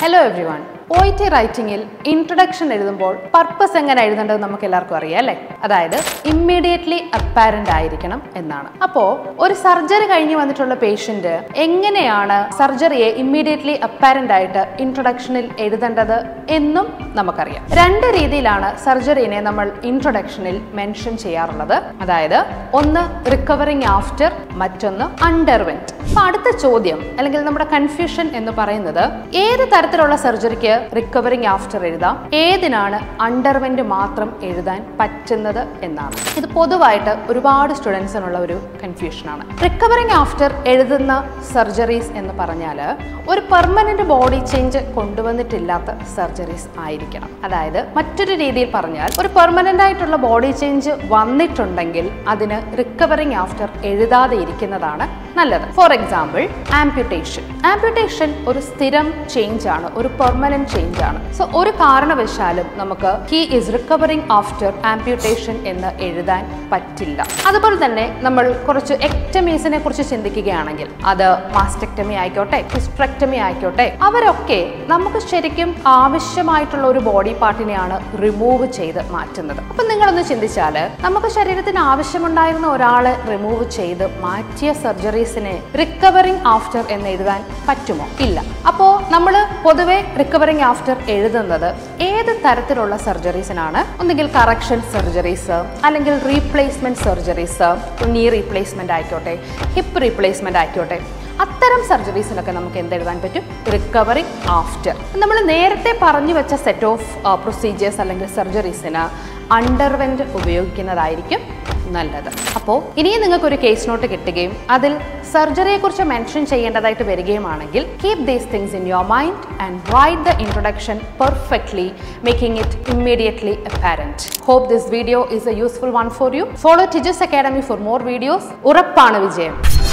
hello everyone O T റൈറ്റിംഗിൽ introduction എഴുതുമ്പോൾ purpose എങ്ങനെ എഴുതേണ്ടത് നമുക്ക് എല്ലാവർക്കും അറിയാം അല്ലേ അതായത് ഇമ്മീഡിയറ്റ്ലി അപ്പാരന്റ് ആയിരിക്കണം എന്നാണ് അപ്പോൾ ഒരു സർജറി കഴിഞ്ഞ് വന്നിട്ടുള്ള പേഷ്യന്റ് എങ്ങനെയാണ് സർജറിയെ ഇമ്മീഡിയറ്റ്ലി അപ്പാരന്റ് ആയിട്ട് ഇൻട്രൊഡക്ഷനിൽ എഴുതേണ്ടത് എന്നും നമുക്കറിയാം രണ്ട് രീതിയിലാണ് സർജറിനെ നമ്മൾ ഇൻട്രൊഡക്ഷനിൽ മെൻഷൻ ചെയ്യാറുള്ളത് അതായത് ഒന്ന് റിക്കവറിംഗ് ആഫ്റ്റർ മറ്റൊന്ന് അണ്ടർവെന്റ് അപ്പൊ അടുത്ത ചോദ്യം അല്ലെങ്കിൽ നമ്മുടെ കൺഫ്യൂഷൻ എന്ന് പറയുന്നത് ഏത് തരത്തിലുള്ള സർജറിക്ക് റിക്കവറിംഗ് ആഫ്റ്റർ എഴുതാം ഏതിനാണ് അണ്ടർവെന്റ് മാത്രം എഴുതാൻ പറ്റുന്നത് എന്നാണ് ഇത് പൊതുവായിട്ട് ഒരുപാട് സ്റ്റുഡൻസിനുള്ള ഒരു കൺഫ്യൂഷനാണ് റിക്കവറിംഗ് ആഫ്റ്റർ എഴുതുന്ന സർജറീസ് എന്ന് പറഞ്ഞാൽ ഒരു പെർമനന്റ് ബോഡി ചേഞ്ച് കൊണ്ടുവന്നിട്ടില്ലാത്ത സർജറീസ് ആയിരിക്കണം അതായത് മറ്റൊരു രീതിയിൽ പറഞ്ഞാൽ ഒരു പെർമനന്റ് ആയിട്ടുള്ള ബോഡി ചേഞ്ച് വന്നിട്ടുണ്ടെങ്കിൽ അതിന് റിക്കവറിംഗ് ആഫ്റ്റർ എഴുതാതെ ഇരിക്കുന്നതാണ് നല്ലത് ഫോർ എക്സാമ്പിൾ ആംപ്യൂട്ടേഷൻ ആംപ്യൂട്ടേഷൻ ഒരു സ്ഥിരം ചേഞ്ച് ആണ് ഒരു പെർമനന്റ് ചേഞ്ച് ആണ് സോ ഒരു കാരണവശാലും നമുക്ക് he is recovering after amputation എന്ന് എഴുതാൻ പറ്റില്ല അതുപോലെ തന്നെ നമ്മൾ കുറച്ച് എക്ടമീസിനെ കുറിച്ച് ചിന്തിക്കുകയാണെങ്കിൽ അത് മാസ്റ്റക്ടമി ആയിക്കോട്ടെ ഹിസ്ട്രക്ടമി ആയിക്കോട്ടെ അവരൊക്കെ നമുക്ക് ശരിക്കും ആവശ്യമായിട്ടുള്ള ഒരു ബോഡി പാർട്ടിനെയാണ് റിമൂവ് ചെയ്ത് മാറ്റുന്നത് അപ്പൊ നിങ്ങളൊന്ന് ചിന്തിച്ചാൽ നമുക്ക് ശരീരത്തിന് ആവശ്യമുണ്ടായിരുന്ന ഒരാളെ റിമൂവ് ചെയ്ത് മാറ്റിയ സർജറീസിനെ റിക്കവറിംഗ് ആഫ്റ്റർ എന്ന് എഴുതാൻ പറ്റുമോ ഇല്ല അപ്പോൾ നമ്മൾ പൊതുവെ റിക്കവറിംഗ് ആഫ്റ്റർ എഴുതുന്നത് ഏത് തരത്തിലുള്ള സർജറീസിനാണ് ഒന്നുകിൽ കറക്ഷൻ സർജറീസ് അല്ലെങ്കിൽ റീപ്ലേസ്മെന്റ് സർജറീസ് നീ റീപ്ലേസ്മെന്റ് ആയിക്കോട്ടെ ഹിപ്പ് റീപ്ലേസ്മെന്റ് ആയിക്കോട്ടെ അത്തരം സർജറീസിനൊക്കെ നമുക്ക് എന്തെഴുതാൻ പറ്റും റിക്കവറിംഗ് ആഫ്റ്റർ നമ്മൾ നേരത്തെ പറഞ്ഞു വെച്ച സെറ്റ് ഓഫ് പ്രൊസീജിയേഴ്സ് അല്ലെങ്കിൽ സർജറീസിന് അണ്ടർവെന്റ് ഉപയോഗിക്കുന്നതായിരിക്കും നല്ലത് അപ്പോൾ ഇനിയും നിങ്ങൾക്ക് ഒരു കേസ് നോട്ട് കിട്ടുകയും അതിൽ സർജറിയെ കുറിച്ച് മെൻഷൻ ചെയ്യേണ്ടതായിട്ട് വരികയുമാണെങ്കിൽ keep these things in your mind and write the introduction perfectly making it immediately apparent hope this video is a useful one for you follow ടിജസ് അക്കാഡമി ഫോർ മോർ വീഡിയോസ് ഉറപ്പാണ് വിജയം